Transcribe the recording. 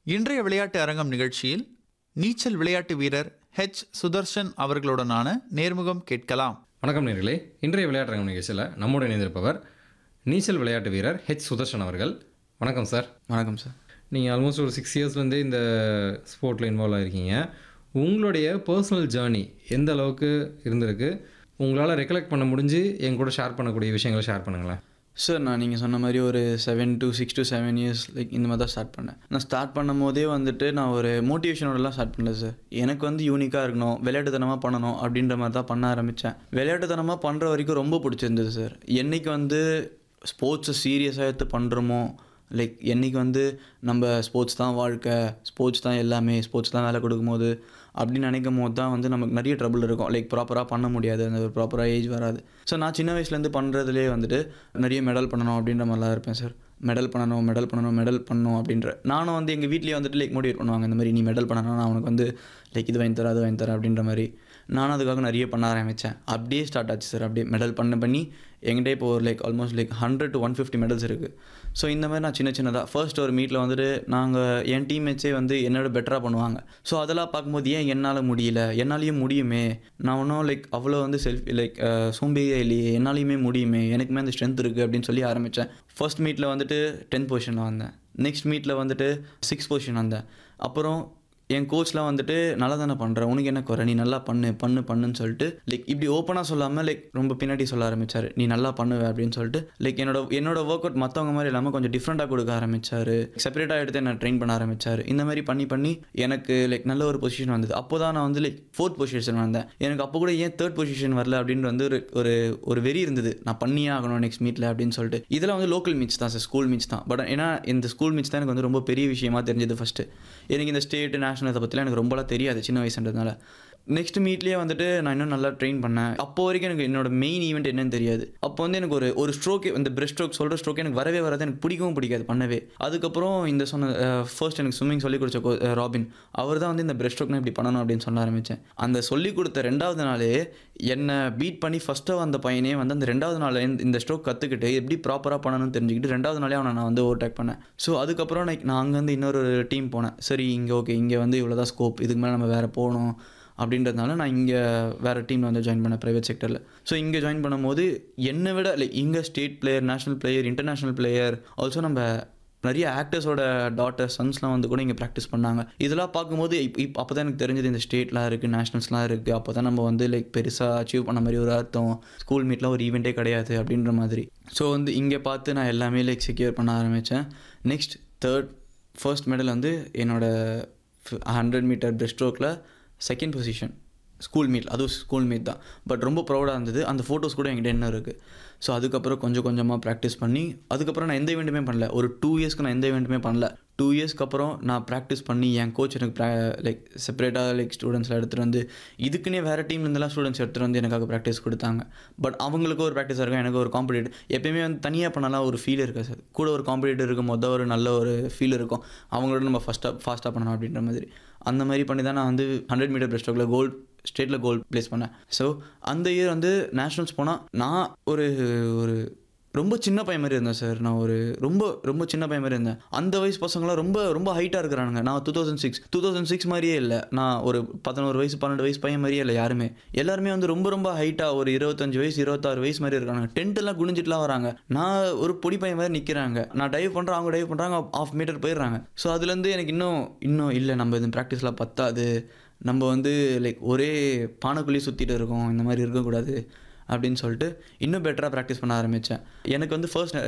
இன்றைய விளையாட்டு அரங்கம் நிகழ்ச்சியில் நீச்சல் விளையாட்டு வீரர் ஹெச் சுதர்ஷன் அவர்களுடனான நேர்முகம் கேட்கலாம் வணக்கம் நேர்களே இன்றைய விளையாட்டு நிகழ்ச்சியில் நம்மோடு இணைந்திருப்பவர் நீச்சல் விளையாட்டு வீரர் ஹெச் சுதர்ஷன் அவர்கள் வணக்கம் சார் வணக்கம் சார் நீங்கள் ஆல்மோஸ்ட் ஒரு சிக்ஸ் இயர்ஸ்லேருந்தே இந்த ஸ்போர்ட்டில் இன்வால்வ் ஆகிருக்கீங்க உங்களுடைய பர்சனல் ஜேர்னி எந்த அளவுக்கு இருந்திருக்கு உங்களால் ரெக்கலெக்ட் பண்ண முடிஞ்சு என் கூட ஷேர் பண்ணக்கூடிய விஷயங்களை ஷேர் பண்ணுங்களேன் சார் நான் நீங்கள் சொன்ன மாதிரி ஒரு seven to six to seven years like இந்த மாதிரி தான் ஸ்டார்ட் பண்ணேன் நான் ஸ்டார்ட் பண்ணும் போதே வந்துட்டு நான் ஒரு மோட்டிவேஷனோடலாம் ஸ்டார்ட் பண்ணல சார் எனக்கு வந்து யூனிக்காக இருக்கணும் விளையாட்டுத்தனமாக பண்ணணும் அப்படின்ற மாதிரி தான் பண்ண ஆரம்பித்தேன் விளையாட்டுத்தனமாக பண்ணுற வரைக்கும் ரொம்ப பிடிச்சிருந்தது சார் என்னைக்கு வந்து ஸ்போர்ட்ஸை சீரியஸாக எடுத்து பண்ணுறோமோ லைக் என்னைக்கு வந்து நம்ம ஸ்போர்ட்ஸ் தான் வாழ்க்கை ஸ்போர்ட்ஸ் தான் எல்லாமே ஸ்போர்ட்ஸ் தான் வேலை கொடுக்கும்போது அப்படின்னு நினைக்கும் போது தான் வந்து நமக்கு நிறைய ட்ரபிள் இருக்கும் லைக் ப்ராப்பராக பண்ண முடியாது அந்த ஒரு ப்ராப்பராக ஏஜ் வராது ஸோ நான் சின்ன வயசுலேருந்து பண்ணுறதுலேயே வந்துட்டு நிறைய மெடல் பண்ணணும் அப்படின்ற மாதிரிலாம் இருப்பேன் சார் மெடல் பண்ணணும் மெடல் பண்ணணும் மெடல் பண்ணணும் அப்படின்ற நானும் வந்து எங்கள் வீட்லேயே வந்துட்டு லைக் மோட்டிவேட் பண்ணுவாங்க இந்த மாதிரி நீ மெடல் பண்ணணும் நான் உனக்கு வந்து லைக் இது வாங்கி தரேன் அது வாங்கி தரேன் அப்படின்ற மாதிரி நானும் அதுக்காக நிறைய பண்ண ஆரம்பித்தேன் அப்படியே ஸ்டார்ட் ஆச்சு சார் அப்படியே மெடல் பண்ண பண்ணி என்கிட்ட இப்போ ஒரு like almost like hundred to one fifty medals இருக்குது ஸோ இந்த மாதிரி நான் சின்ன சின்னதாக ஃபர்ஸ்ட் ஒரு மீட்டில் வந்துட்டு நாங்கள் என் டீம்மேட்ஸே வந்து என்னோட பெட்டராக பண்ணுவாங்க ஸோ அதெல்லாம் பார்க்கும்போது ஏன் என்னால் முடியல என்னாலேயும் முடியுமே நான் ஒன்றும் லைக் அவ்வளோ வந்து செல்ஃப் லைக் சோம்பேறியா இல்லையே என்னாலையுமே முடியுமே எனக்குமே அந்த ஸ்ட்ரென்த் இருக்குது அப்படின்னு சொல்லி ஆரம்பித்தேன் ஃபர்ஸ்ட் மீட்டில் வந்துட்டு டென்த் பொசிஷனில் வந்தேன் நெக்ஸ்ட் மீட்டில் வந்துட்டு சிக்ஸ் பொசிஷன் வந்தேன் அப்புறம் என் கோச்லாம் வந்துட்டு நல்லா தானே பண்ணுற உனக்கு என்ன குறை நீ நல்லா பண்ணு பண்ணு பண்ணுன்னு சொல்லிட்டு லைக் இப்படி ஓப்பனாக சொல்லாமல் லைக் ரொம்ப பின்னாடி சொல்ல ஆரம்பிச்சார் நீ நல்லா பண்ணுவ அப்படின்னு சொல்லிட்டு லைக் என்னோட என்னோட ஒர்க் அவுட் மற்றவங்க மாதிரி இல்லாமல் கொஞ்சம் டிஃப்ரெண்ட்டாக கொடுக்க ஆரம்பிச்சாரு செப்பரேட்டாக எடுத்து என்ன ட்ரெயின் பண்ண ஆரம்பிச்சார் இந்த மாதிரி பண்ணி பண்ணி எனக்கு லைக் நல்ல ஒரு பொசிஷன் வந்தது அப்போ தான் நான் வந்து லைக் ஃபோர்த் பொசிஷன் வந்தேன் எனக்கு அப்போ கூட ஏன் தேர்ட் பொசிஷன் வரல அப்படின்னு வந்து ஒரு ஒரு ஒரு வெறி இருந்தது நான் பண்ணியே ஆகணும் நெக்ஸ்ட் மீட்டில் அப்படின்னு சொல்லிட்டு இதெல்லாம் வந்து லோக்கல் மீட்ஸ் தான் சார் ஸ்கூல் மீட்ஸ் தான் பட் ஏன்னா இந்த ஸ்கூல் மீட்ஸ் தான் எனக்கு வந்து ரொம்ப பெரிய விஷயமா தெரிஞ்சது ஃபஸ்ட்டு எனக்கு இந்த ஸ்டேட் நேஷனல் இதை பற்றிலாம் எனக்கு ரொம்பலாம் தெரியாது சின்ன வயசுன்றதுனால நெக்ஸ்ட் மீட்லேயே வந்துட்டு நான் இன்னும் நல்லா ட்ரெயின் பண்ணேன் அப்போ வரைக்கும் எனக்கு என்னோட மெயின் ஈவெண்ட் என்னன்னு தெரியாது அப்போ வந்து எனக்கு ஒரு ஒரு ஸ்ட்ரோக் இந்த பிரெஸ்ட் ஸ்ட்ரோக் சொல்கிற ஸ்ட்ரோக் எனக்கு வரவே வராது எனக்கு பிடிக்கவும் பிடிக்காது பண்ணவே அதுக்கப்புறம் இந்த சொன்ன ஃபர்ஸ்ட் எனக்கு ஸ்விம்மிங் சொல்லி கொடுத்த co- அஹ் ராபின் அவர் தான் வந்து இந்த பிரெஸ்ட் ஸ்ட்ரோக்னா இப்படி பண்ணணும் அப்படின்னு சொல்ல ஆரம்பித்தேன் அந்த சொல்லி கொடுத்த ரெண்டாவது நாளே என்னை பீட் பண்ணி ஃபஸ்ட்டு வந்த பையனே வந்து அந்த ரெண்டாவது நாள் இந்த- இந்த ஸ்ட்ரோக் கற்றுக்கிட்டு எப்படி ப்ராப்பராக பண்ணணும்னு தெரிஞ்சுக்கிட்டு ரெண்டாவது நாளே அவனை நான் வந்து ஓவர்டேக் பண்ணேன் ஸோ அதுக்கப்புறம் நான் நான் அங்கேருந்து இன்னொரு டீம் போனேன் சரி இங்கே ஓகே இங்கே வந்து இவ்வளோ தான் ஸ்கோப் இதுக்கு மேலே நம்ம வேறு போகணும் அப்படின்றதுனால நான் இங்கே வேறு டீமில் வந்து ஜாயின் பண்ணேன் ப்ரைவேட் செக்டரில் ஸோ இங்கே ஜாயின் பண்ணும்போது என்னை விட லைக் இங்கே state player national player international player also நம்ம நிறைய ஆக்டர்ஸோட டாட்டர் சன்ஸ்லாம் வந்து கூட இங்கே ப்ராக்டிஸ் பண்ணாங்க இதெல்லாம் பார்க்கும்போது இப் இப்போ அப்போ தான் எனக்கு தெரிஞ்சது இந்த ஸ்டேட்லாம் இருக்குது நேஷனல்ஸ்லாம் இருக்குது அப்போ தான் நம்ம வந்து லைக் பெருசாக அச்சீவ் பண்ண மாதிரி ஒரு அர்த்தம் ஸ்கூல் மீட்லாம் ஒரு ஈவெண்ட்டே கிடையாது அப்படின்ற மாதிரி ஸோ வந்து இங்கே பார்த்து நான் எல்லாமே லைக் செக்யூர் பண்ண ஆரம்பித்தேன் நெக்ஸ்ட் தேர்ட் ஃபர்ஸ்ட் மெடல் வந்து என்னோட ஹண்ட்ரட் மீட்டர் பிரெஸ்ட் ஸ்ட்ரோக்கில் செகண்ட் பொசிஷன் ஸ்கூல் மீட் அதுவும் ஸ்கூல் மீட் தான் பட் ரொம்ப ப்ரௌடாக இருந்தது அந்த ஃபோட்டோஸ் கூட என்கிட்ட என்ன இருக்குது ஸோ அதுக்கப்புறம் கொஞ்சம் கொஞ்சமாக ப்ராக்டிஸ் பண்ணி அதுக்கப்புறம் நான் எந்த இவெண்ட்டுமே பண்ணல ஒரு டூ இயர்ஸ்க்கு நான் எந்த இவெண்ட்டுமே பண்ணல டூ இயர்ஸ்க்கு அப்புறம் நான் ப்ராக்டிஸ் பண்ணி என் கோச் எனக்கு லைக் செப்பரேட்டாக லைக் ஸ்டூடெண்ட்ஸில் எடுத்துகிட்டு வந்து இதுக்குன்னே வேறு டீம்லேருந்துலாம் ஸ்டூடெண்ட்ஸ் எடுத்துகிட்டு வந்து எனக்காக ப்ராக்டிஸ் கொடுத்தாங்க பட் அவங்களுக்கு ஒரு ப்ராக்டிஸாக இருக்கும் எனக்கு ஒரு காம்படிட்டர் எப்பயுமே வந்து தனியாக பண்ணலாம் ஒரு ஃபீல் இருக்குது சார் கூட ஒரு காம்படிட்டர் இருக்கும் போது ஒரு நல்ல ஒரு ஃபீல் இருக்கும் அவங்களோட நம்ம ஃபஸ்ட்டாக ஃபாஸ்ட்டாக பண்ணணும் அப்படின்ற மாதிரி அந்த மாதிரி பண்ணி தான் நான் வந்து ஹண்ட்ரட் மீட்டர் பிரஸ்ட் ஸ்ட்ரோக்கில் கோல்ட் ஸ்டேட்டில் கோல்ட் ப்ளேஸ் பண்ணேன் ஸோ அந்த இயர் வந்து நேஷ்னல்ஸ் போனால் நான் ஒரு ஒரு ரொம்ப சின்ன பையன் மாதிரி இருந்தேன் சார் நான் ஒரு ரொம்ப ரொம்ப சின்ன பையன் மாதிரி இருந்தேன் அந்த வயசு பசங்களாம் ரொம்ப ரொம்ப ஹைட்டாக இருக்கிறானுங்க நான் two thousand six two thousand six மாதிரியே இல்லை நான் ஒரு பதினோரு வயசு பன்னெண்டு வயசு பையன் மாதிரியே இல்லை யாருமே எல்லாருமே வந்து ரொம்ப ரொம்ப ஹைட்டாக ஒரு இருபத்தஞ்சு வயசு இருபத்தாறு வயசு மாதிரி இருக்காங்க டென்ட் எல்லாம் குனிஞ்சிட்டுலாம் வராங்க நான் ஒரு பொடி பையன் மாதிரி நிற்கிறாங்க நான் டைவ் பண்ணுறேன் அவங்க டைவ் பண்ணுறாங்க ஆஃப் மீட்டர் போயிடுறாங்க ஸோ அதுலேருந்து எனக்கு இன்னும் இன்னும் இல்லை நம்ம இது ப்ராக்டிஸ்லாம் பத்தாது நம்ம வந்து லைக் ஒரே பானைக்குள்ளேயே சுற்றிட்டு இருக்கோம் இந்த மாதிரி இருக்கக்கூடாது அப்படின்னு சொல்லிட்டு இன்னும் பெட்டராக ப்ராக்டிஸ் பண்ண ஆரம்பித்தேன் எனக்கு வந்து ஃபர்ஸ்ட்